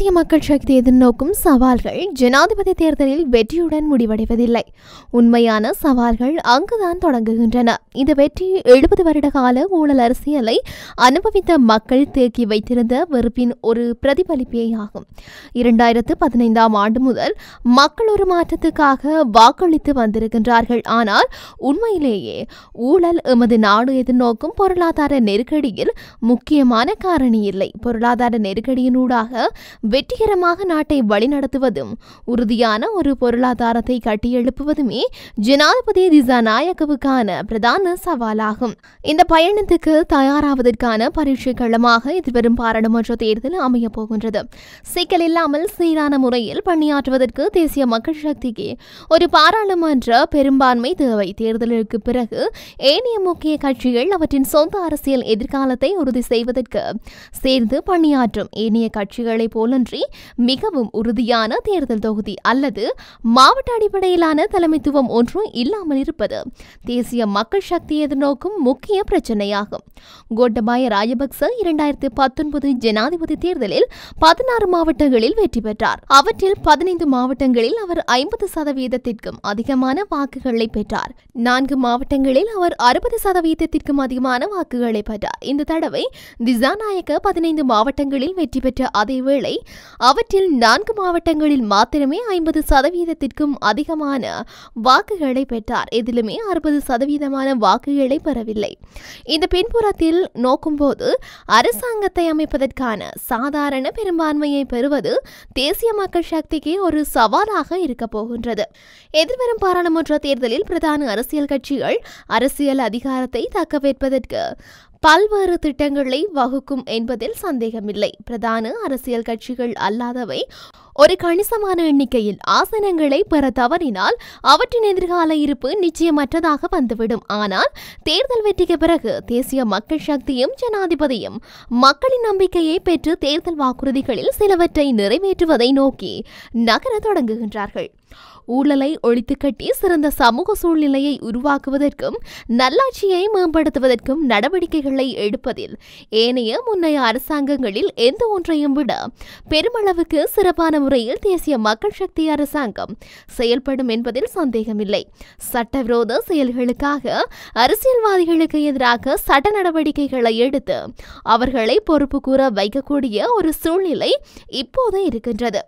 தேசிய மக்கள் சக்தி எதிர்நோக்கும் சவால்கள் ஜனாதிபதி தேர்தலில் வெற்றியுடன் முடிவடைவதில்லை உண்மையான சவால்கள் அங்குதான் தொடங்குகின்றன இந்த வெற்றி எழுபது வருட கால ஊழல் அரசியலை அனுபவித்த மக்கள் தேக்கி வைத்திருந்த வெறுப்பின் ஒரு பிரதிபலிப்பே ஆகும் இரண்டாயிரத்து பதினைந்தாம் ஆண்டு முதல் மக்கள் ஒரு மாற்றத்துக்காக வாக்களித்து வந்திருக்கின்றார்கள் ஆனால் உண்மையிலேயே ஊழல் எமது நாடு எதிர்நோக்கும் பொருளாதார நெருக்கடியில் முக்கியமான காரணி இல்லை பொருளாதார நெருக்கடியினூடாக வெற்றிகரமாக நாட்டை வழிநடத்துவதும் உறுதியான ஒரு பொருளாதாரத்தை கட்டியெழுப்புவதுமே ஜனாதிபதி திசாநாயகவுக்கான பிரதான சவாலாகும் இந்த பயணத்துக்கு தயாராவதற்கான பரீட்சை களமாக எதிர்வரும் பாராளுமன்ற தேர்தல் அமையப் போகின்றது சிக்கல் இல்லாமல் சீரான முறையில் பணியாற்றுவதற்கு தேசிய மக்கள் சக்திக்கு ஒரு பாராளுமன்ற பெரும்பான்மை தேவை தேர்தலுக்கு பிறகு ஏனைய முக்கிய கட்சிகள் அவற்றின் சொந்த அரசியல் எதிர்காலத்தை உறுதி செய்வதற்கு சேர்ந்து பணியாற்றும் ஏனைய கட்சிகளைப் போலன்றி மிகவும் உறுதியான தேர்தல் தொகுதி அல்லது மாவட்ட அடிப்படையிலான தலைமைத்துவம் ஒன்றும் இல்லாமல் இருப்பது தேசிய மக்கள் சக்தி எதிர்நோக்கும் முக்கிய பிரச்சனையாகும் கோட்டபாய ராஜபக்ச இரண்டாயிரத்தி பத்தொன்பது ஜனாதிபதி தேர்தலில் பதினாறு மாவட்டங்களில் வெற்றி பெற்றார் அவற்றில் பதினைந்து மாவட்டங்களில் அவர் ஐம்பது சதவீதத்திற்கும் அதிகமான வாக்குகளை பெற்றார் நான்கு மாவட்டங்களில் அவர் அறுபது சதவீதத்திற்கும் அதிகமான வாக்குகளை பெற்றார் இந்த தடவை திசாநாயக்க பதினைந்து மாவட்டங்களில் வெற்றி பெற்ற அதேவேளை அவற்றில் நான்கு மாவட்டங்களில் மாத்திரமே ஐம்பது சதவீதத்திற்கும் அதிகமான வாக்குகளை பெற்றார் எதிலுமே அறுபது சதவீதமான வாக்குகளை பெறவில்லை இந்த பின்புறத்தில் நோக்கும்போது அரசாங்கத்தை அமைப்பதற்கான சாதாரண பெரும்பான்மையை பெறுவது தேசிய மக்கள் சக்திக்கு ஒரு சவாலாக இருக்கப் போகின்றது எதிர்வரும் பாராளுமன்ற தேர்தலில் பிரதான அரசியல் கட்சிகள் அரசியல் அதிகாரத்தை தக்கவைப்பதற்கு பல்வேறு திட்டங்களை வகுக்கும் என்பதில் சந்தேகமில்லை பிரதான அரசியல் கட்சிகள் அல்லாதவை ஒரு கணிசமான எண்ணிக்கையில் ஆசனங்களை பெற தவறினால் அவற்றின் எதிர்கால இருப்பு நிச்சயமற்றதாக வந்துவிடும் ஆனால் தேர்தல் வெற்றிக்கு பிறகு தேசிய மக்கள் சக்தியும் ஜனாதிபதியும் மக்களின் நம்பிக்கையை பெற்று தேர்தல் வாக்குறுதிகளில் சிலவற்றை நிறைவேற்றுவதை நோக்கி நகர தொடங்குகின்றார்கள் ஊழலை ஒழித்து கட்டி சிறந்த சமூக சூழ்நிலையை உருவாக்குவதற்கும் நல்லாட்சியை மேம்படுத்துவதற்கும் நடவடிக்கைகளை எடுப்பதில் ஏனைய முன்னைய அரசாங்கங்களில் எந்த ஒன்றையும் விட பெருமளவுக்கு சிறப்பான முறையில் தேசிய மக்கள் சக்தி அரசாங்கம் செயல்படும் என்பதில் சந்தேகமில்லை சட்டவிரோத செயல்களுக்காக அரசியல்வாதிகளுக்கு எதிராக சட்ட நடவடிக்கைகளை எடுத்து அவர்களை பொறுப்பு கூற வைக்கக்கூடிய ஒரு சூழ்நிலை இப்போது இருக்கின்றது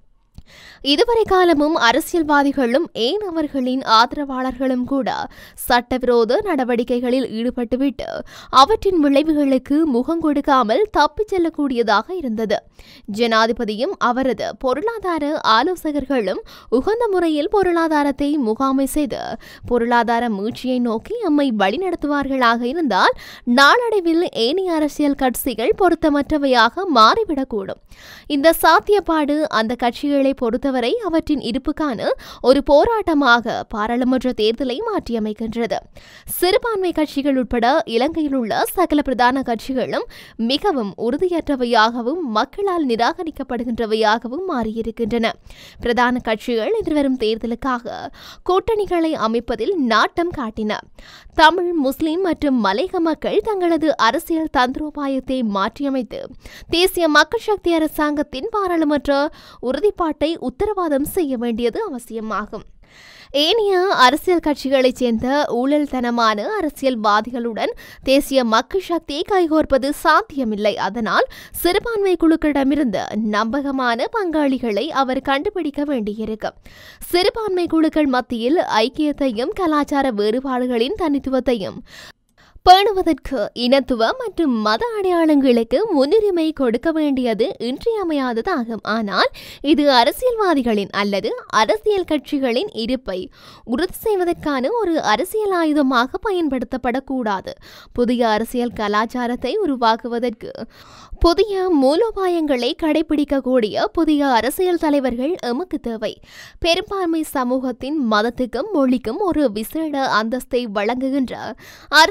இதுவரை காலமும் அரசியல்வாதிகளும் ஏன் அவர்களின் ஆதரவாளர்களும் கூட சட்டவிரோத நடவடிக்கைகளில் ஈடுபட்டுவிட்டு அவற்றின் விளைவுகளுக்கு முகம் கொடுக்காமல் தப்பிச் செல்லக்கூடியதாக இருந்தது ஜனாதிபதியும் அவரது பொருளாதார ஆலோசகர்களும் உகந்த முறையில் பொருளாதாரத்தை முகாமை செய்து பொருளாதார மீட்சியை நோக்கி எம்மை வழிநடத்துவார்களாக இருந்தால் நாளடைவில் ஏனைய அரசியல் கட்சிகள் பொருத்தமற்றவையாக மாறிவிடக்கூடும் இந்த சாத்தியப்பாடு அந்த கட்சிகளை பொறுத்தவரை அவற்றின் இருப்புக்கான ஒரு போராட்டமாக பாராளுமன்ற தேர்தலை மாற்றியமைக்கின்றது சிறுபான்மை கட்சிகள் உட்பட இலங்கையில் உள்ள சகல பிரதான கட்சிகளும் மிகவும் உறுதியற்றவையாகவும் மக்களால் நிராகரிக்கப்படுகின்றவையாகவும் மாறியிருக்கின்றன பிரதான கட்சிகள் எதிர்வரும் தேர்தலுக்காக கூட்டணிகளை அமைப்பதில் நாட்டம் காட்டின தமிழ் முஸ்லிம் மற்றும் மலையக மக்கள் தங்களது அரசியல் தந்திரோபாயத்தை மாற்றியமைத்து தேசிய மக்கள் சக்தி அரசாங்கத்தின் பாராளுமன்ற உறுதிப்பாட்டை உத்தரவாதம் செய்ய வேண்டியது அவசியமாகும் ஏனைய அரசியல் கட்சிகளைச் சேர்ந்த ஊழல்தனமான அரசியல்வாதிகளுடன் தேசிய மக்கள் சக்தியை கைகோர்ப்பது சாத்தியமில்லை அதனால் சிறுபான்மை குழுக்களிடமிருந்து நம்பகமான பங்காளிகளை அவர் கண்டுபிடிக்க வேண்டியிருக்கும் சிறுபான்மை குழுக்கள் மத்தியில் ஐக்கியத்தையும் கலாச்சார வேறுபாடுகளின் தனித்துவத்தையும் பேணுவதற்கு இனத்துவ மற்றும் மத அடையாளங்களுக்கு முன்னுரிமை கொடுக்க வேண்டியது இன்றியமையாததாகும் ஆனால் இது அரசியல்வாதிகளின் அல்லது அரசியல் கட்சிகளின் இருப்பை உறுதி செய்வதற்கான ஒரு அரசியல் ஆயுதமாக பயன்படுத்தப்படக்கூடாது புதிய அரசியல் கலாச்சாரத்தை உருவாக்குவதற்கு புதிய மூலோபாயங்களை கடைபிடிக்கக்கூடிய புதிய அரசியல் தலைவர்கள் எமக்கு தேவை பெரும்பான்மை சமூகத்தின் மதத்துக்கும் மொழிக்கும் ஒரு விசேட அந்தஸ்தை வழங்குகின்ற அரசியலமைப்பு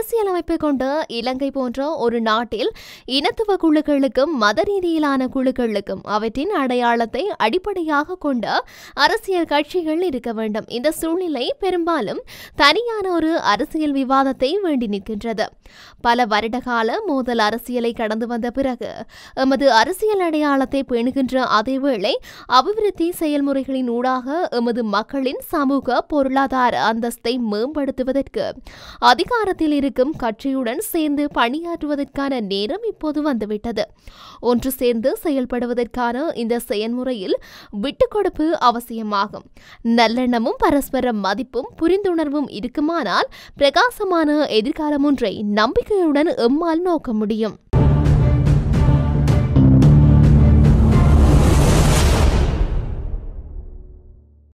கட்டமைப்பு கொண்ட இலங்கை போன்ற ஒரு நாட்டில் இனத்துவ குழுக்களுக்கும் மத ரீதியிலான குழுக்களுக்கும் அவற்றின் அடையாளத்தை அடிப்படையாக கொண்ட அரசியல் கட்சிகள் இருக்க வேண்டும் இந்த சூழ்நிலை பெரும்பாலும் தனியான ஒரு அரசியல் விவாதத்தை வேண்டி நிற்கின்றது பல வருடகால மோதல் அரசியலை கடந்து வந்த பிறகு எமது அரசியல் அடையாளத்தை பேணுகின்ற அதேவேளை அபிவிருத்தி செயல்முறைகளின் ஊடாக எமது மக்களின் சமூக பொருளாதார அந்தஸ்தை மேம்படுத்துவதற்கு அதிகாரத்தில் இருக்கும் கட்சியுடன் சேர்ந்து பணியாற்றுவதற்கான நேரம் இப்போது வந்துவிட்டது ஒன்று சேர்ந்து செயல்படுவதற்கான இந்த செயல்முறையில் விட்டுக் கொடுப்பு அவசியமாகும் நல்லெண்ணமும் பரஸ்பர மதிப்பும் புரிந்துணர்வும் இருக்குமானால் பிரகாசமான எதிர்காலம் ஒன்றை நம்பிக்கையுடன் எம்மால் நோக்க முடியும்